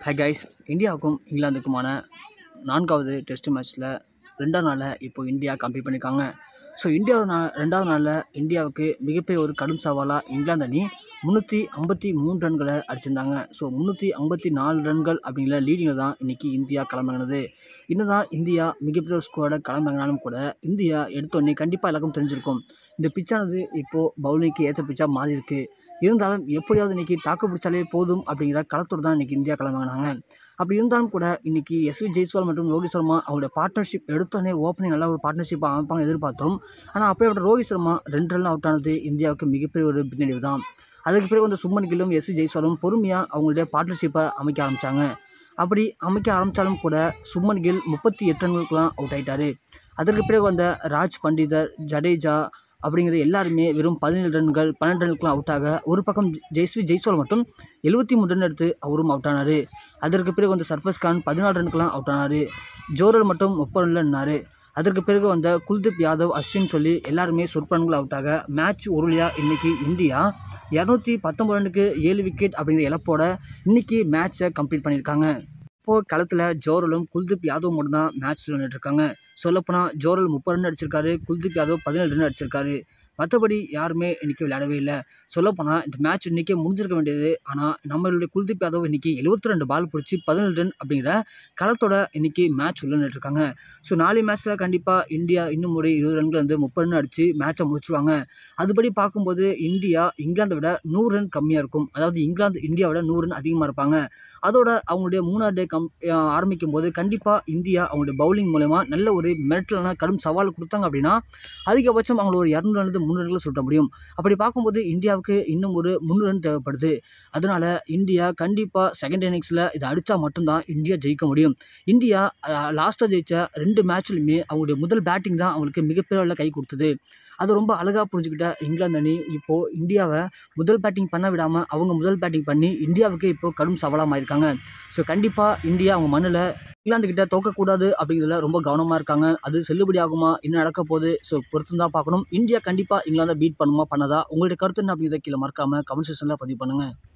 hi guys இந்தியாவுக்கும் இங்கிலாந்துக்குமான நான்காவது test மேட்ச்சில் ரெண்டாவது நாளில் இப்போ இந்தியா கம்ப்ளீட் பண்ணியிருக்காங்க ஸோ இந்தியா நா ரெண்டாவது நாளில் இந்தியாவுக்கு மிகப்பெரிய ஒரு கடும் சவாலாக இங்கிலாந்து அணி முந்நூற்றி ஐம்பத்தி மூணு ரன்களை அடிச்சிருந்தாங்க ஸோ முந்நூற்றி ஐம்பத்தி நாலு ரன்கள் அப்படிங்கிற லீடிங்கில் தான் இன்றைக்கி இந்தியா களமிறங்கினது இன்னும் தான் இந்தியா மிகப்பெரிய ஒரு ஸ்கோரோட களமிறங்கினாலும் கூட இந்தியா எடுத்தோடனே கண்டிப்பாக எல்லாருக்கும் தெரிஞ்சிருக்கும் இந்த பிச்சானது இப்போது பவுலிங்க்கு ஏற்ற பிச்சாக மாறி இருக்கு இருந்தாலும் எப்படியாவது இன்றைக்கி தாக்கு பிடிச்சாலே போதும் அப்படிங்கிற களத்தோடு தான் இன்றைக்கி இந்தியா களமிறங்கினாங்க அப்படி இருந்தாலும் கூட இன்றைக்கி எஸ்வி ஜெய்ஸ்வால் மற்றும் ரோஹித் சர்மா அவங்களோட பார்ட்னர்ஷிப் எடுத்தோடனே ஓப்பனிங் நல்ல ஒரு பார்ட்னர்ஷிப்பாக அமைப்பாங்க எதிர்பார்த்தோம் ஆனால் அப்படியே ரோஹித் சர்மா ரெண்டு ரன் அவுட் ஆனது இந்தியாவுக்கு மிகப்பெரிய ஒரு பின்னடைவு தான் அதுக்கு பிறகு வந்து சுப்மன் கில்லும் எஸ்வி ஜெய்ஸ்வாலும் பொறுமையாக அவங்களுடைய பார்ட்னர்ஷிப்பை அமைக்க ஆரம்பித்தாங்க அப்படி அமைக்க ஆரம்பித்தாலும் கூட சுப்மன் கில் முப்பத்தி எட்டு ரன்களுக்கெலாம் அவுட் ஆயிட்டாரு அதற்கு பிறகு வந்த ராஜ் பண்டிதர் ஜடேஜா அப்படிங்கிற எல்லாருமே வெறும் பதினேழு ரன்கள் பன்னெண்டு ரன்களுக்குலாம் அவுட் ஆக ஒரு பக்கம் ஜெய்ஸ்வி ஜெய்ஸ்வால் மட்டும் எழுபத்தி மூணு ரன் எடுத்து அவரும் அவுட் ஆனார் அதற்கு பிறகு வந்து சர்ஃபஸ் கான் பதினாலு ரன்னுக்கெலாம் அவுட் ஆனார் ஜோரல் மட்டும் முப்பது ரன்ல நின்னார் அதற்கு பிறகு வந்த குல்தீப் யாதவ் அஸ்வின் சொல்லி எல்லாருமே சொற்பன்கள் அவுட் ஆக மேட்ச் ஒரு வழியாக இன்றைக்கி இந்தியா இரநூத்தி பத்தொம்பது ரன்னுக்கு ஏழு விக்கெட் அப்படிங்கிற இழப்போட இன்றைக்கி மேட்ச்சை கம்ப்ளீட் பண்ணியிருக்காங்க இப்போது களத்தில் ஜோரலும் குல்தீப் யாதவ் மட்டும் தான் மேட்ச் விளையாண்டுட்டு இருக்காங்க சொல்லப்போனால் ஜோரல் முப்பது ரன் அடிச்சிருக்காரு குல்தீப் யாதவ் பதினேழு ரன் அடிச்சிருக்காரு மற்றபடி யாருமே இன்றைக்கி விளையாடவே இல்லை சொல்லப்போனால் இந்த மேட்ச் இன்றைக்கே முடிஞ்சிருக்க வேண்டியது ஆனால் நம்மளுடைய குல்தீப் யாதவ் இன்றைக்கி எழுபத்தி ரெண்டு பால் பிடிச்சி பதினேழு ரன் அப்படிங்கிற களத்தோட இன்றைக்கி மேட்ச் விளையாண்டுருக்காங்க ஸோ நாலு மேட்ச்சில் கண்டிப்பாக இந்தியா இன்னும் ஒரு இருபது ரன்கள் வந்து முப்பது ரன் அடித்து மேட்சை முடிச்சுருவாங்க அதுபடி பார்க்கும்போது இந்தியா இங்கிலாந்தை விட நூறு ரன் கம்மியாக இருக்கும் அதாவது இங்கிலாந்து இந்தியாவோட நூறு ரன் அதிகமாக இருப்பாங்க அதோட அவங்களுடைய மூணாவது டே கம் ஆரம்பிக்கும் போது கண்டிப்பாக இந்தியா அவங்களுடைய பவுலிங் மூலமா நல்ல ஒரு மிரட்டலான கடும் சவால் கொடுத்தாங்க அப்படின்னா அதிகபட்சம் அவங்கள ஒரு இரநூறு ரன் முந்நூறு ரன்களை சுட்ட முடியும் அப்படி பார்க்கும்போது இந்தியாவுக்கு இன்னும் ஒரு முந்நூறு ரன் தேவைப்படுது அதனால் இந்தியா கண்டிப்பாக செகண்ட் இன்னிங்ஸில் இதை அடித்தா மட்டும்தான் இந்தியா ஜெயிக்க முடியும் இந்தியா லாஸ்ட்டாக ஜெயித்த ரெண்டு மேட்ச்லையுமே அவங்களுடைய முதல் பேட்டிங் தான் அவங்களுக்கு மிகப்பெரிய அளவில் கை கொடுத்தது அது ரொம்ப அழகாக புரிஞ்சுக்கிட்ட இங்கிலாந்து அணி இப்போது இந்தியாவை முதல் பேட்டிங் பண்ண விடாமல் அவங்க முதல் பேட்டிங் பண்ணி இந்தியாவுக்கு இப்போது கடும் சவாலாக மாறியிருக்காங்க ஸோ கண்டிப்பாக இந்தியா அவங்க மண்ணில் இங்கிலாந்து கிட்ட தோக்கக்கூடாது அப்படிங்கிறதுல ரொம்ப கவனமாக இருக்காங்க அது செல்லுபடி ஆகுமா என்ன நடக்க போகுது ஸோ பொறுத்து தான் பார்க்கணும் இந்தியா கண்டிப்பாக இங்கிலாந்தை பீட் பண்ணுமா பண்ணதா உங்களுடைய கருத்து என்ன அப்படிங்கிறத கீழே மறக்காமல் கமெண்ட் செக்ஷனில் பதிவு பண்ணுங்கள்